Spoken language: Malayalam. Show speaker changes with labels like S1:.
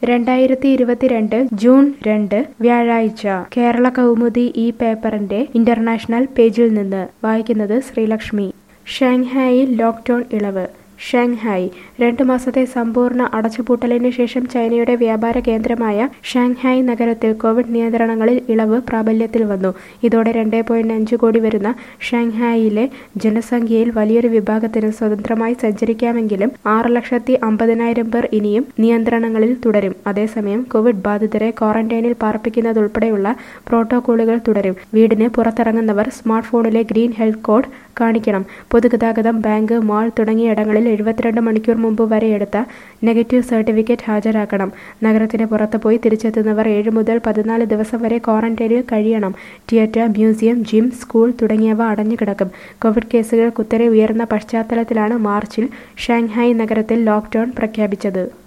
S1: രണ്ടായിരത്തി ഇരുപത്തിരണ്ട് ജൂൺ രണ്ട് വ്യാഴാഴ്ച കേരള കൗമുദി ഈ പേപ്പറിന്റെ ഇന്റർനാഷണൽ പേജിൽ നിന്ന് വായിക്കുന്നത് ശ്രീലക്ഷ്മി ഷാങ്ഹായിൽ ലോക്ക്ഡൌൺ ഇളവ് ഷാങ്ഹായ് രണ്ട് മാസത്തെ സമ്പൂർണ്ണ അടച്ചുപൂട്ടലിന് ശേഷം ചൈനയുടെ വ്യാപാര കേന്ദ്രമായ ഷാങ്ഹായ് നഗരത്തിൽ കോവിഡ് നിയന്ത്രണങ്ങളിൽ ഇളവ് പ്രാബല്യത്തിൽ വന്നു ഇതോടെ രണ്ട് പോയിന്റ് അഞ്ച് കോടി വരുന്ന ഷാങ്ഹായിലെ ജനസംഖ്യയിൽ വലിയൊരു വിഭാഗത്തിന് സ്വതന്ത്രമായി സഞ്ചരിക്കാമെങ്കിലും ആറ് ലക്ഷത്തി അമ്പതിനായിരം പേർ ഇനിയും നിയന്ത്രണങ്ങളിൽ തുടരും അതേസമയം കോവിഡ് ബാധിതരെ ക്വാറന്റൈനിൽ പാർപ്പിക്കുന്നതുൾപ്പെടെയുള്ള പ്രോട്ടോകോളുകൾ തുടരും വീടിന് പുറത്തിറങ്ങുന്നവർ സ്മാർട്ട് ഫോണിലെ ഗ്രീൻ ഹെൽത്ത് കോഡ് കാണിക്കണം പൊതുഗതാഗതം ബാങ്ക് മാൾ തുടങ്ങിയ ഇടങ്ങളിൽ എഴുപത്തിരണ്ട് മണിക്കൂർ മുമ്പ് വരെ എടുത്ത നെഗറ്റീവ് സർട്ടിഫിക്കറ്റ് ഹാജരാക്കണം നഗരത്തിന് പുറത്ത് പോയി തിരിച്ചെത്തുന്നവർ ഏഴ് മുതൽ പതിനാല് ദിവസം വരെ ക്വാറന്റൈനിൽ കഴിയണം തിയേറ്റർ മ്യൂസിയം ജിം സ്കൂൾ തുടങ്ങിയവ അടഞ്ഞുകിടക്കും കോവിഡ് കേസുകൾ കുത്തനെ ഉയർന്ന പശ്ചാത്തലത്തിലാണ് മാർച്ചിൽ ഷാങ്ഹായ് നഗരത്തിൽ ലോക്ക്ഡൌൺ പ്രഖ്യാപിച്ചത്